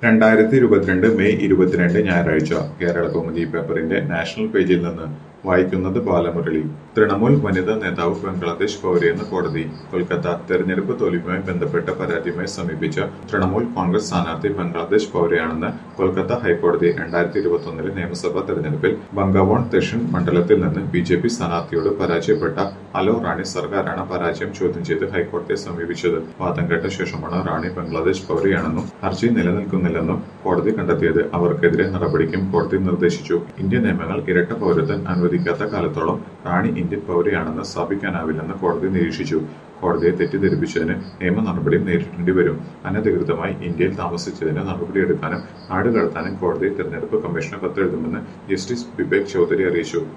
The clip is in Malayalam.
രണ്ടായിരത്തി ഇരുപത്തിരണ്ട് മെയ് ഇരുപത്തിരണ്ട് ഞായറാഴ്ച കേരള കൗമുദി പേപ്പറിന്റെ നാഷണൽ പേജിൽ നിന്ന് വായിക്കുന്നത് ബാലമുരളി തൃണമൂൽ വനിതാ നേതാവ് ബംഗ്ലാദേശ് പൗരയെന്ന് കോടതി കൊൽക്കത്ത തെരഞ്ഞെടുപ്പ് തോൽവിയുമായി ബന്ധപ്പെട്ട പരാതിയുമായി സമീപിച്ച തൃണമൂൽ കോൺഗ്രസ് സ്ഥാനാർത്ഥി ബംഗ്ലാദേശ് പൗരയാണെന്ന് കൊൽക്കത്ത ഹൈക്കോടതി രണ്ടായിരത്തി ഇരുപത്തൊന്നിലെ നിയമസഭാ തെരഞ്ഞെടുപ്പിൽ ബംഗവോൺ ദക്ഷിൺ മണ്ഡലത്തിൽ നിന്ന് ബി ജെ പി സ്ഥാനാർത്ഥിയോട് പരാജയപ്പെട്ട അലോ റാണി സർക്കാരാണ് പരാജയം ചോദ്യം ചെയ്ത് ഹൈക്കോടതിയെ സമീപിച്ചത് വാദം കേട്ട ശേഷമാണ് റാണി ബംഗ്ലാദേശ് പൗരയാണെന്നും ഹർജി നിലനിൽക്കുന്നില്ലെന്നും കോടതി കണ്ടെത്തിയത് അവർക്കെതിരെ നടപടിക്കും കോടതി നിർദ്ദേശിച്ചു ഇന്ത്യൻ നിയമങ്ങൾ ഇരട്ട പൗരത്വം അനുവദിക്കാത്ത കാലത്തോളം റാണി ഇന്ത്യൻ പൗരയാണെന്ന് സ്ഥാപിക്കാനാവില്ലെന്ന് കോടതി നിരീക്ഷിച്ചു കോടതിയെ തെറ്റിദ്ധരിപ്പിച്ചതിന് നിയമ നടപടിയും നേരിടേണ്ടി വരും അനധികൃതമായി ഇന്ത്യയിൽ താമസിച്ചതിന് നടപടിയെടുക്കാനും നാട് കടത്താനും കോടതി തെരഞ്ഞെടുപ്പ് കമ്മീഷന് കത്തെഴുതുമെന്ന് ജസ്റ്റിസ് ബിബേക് ചൌധരി അറിയിച്ചു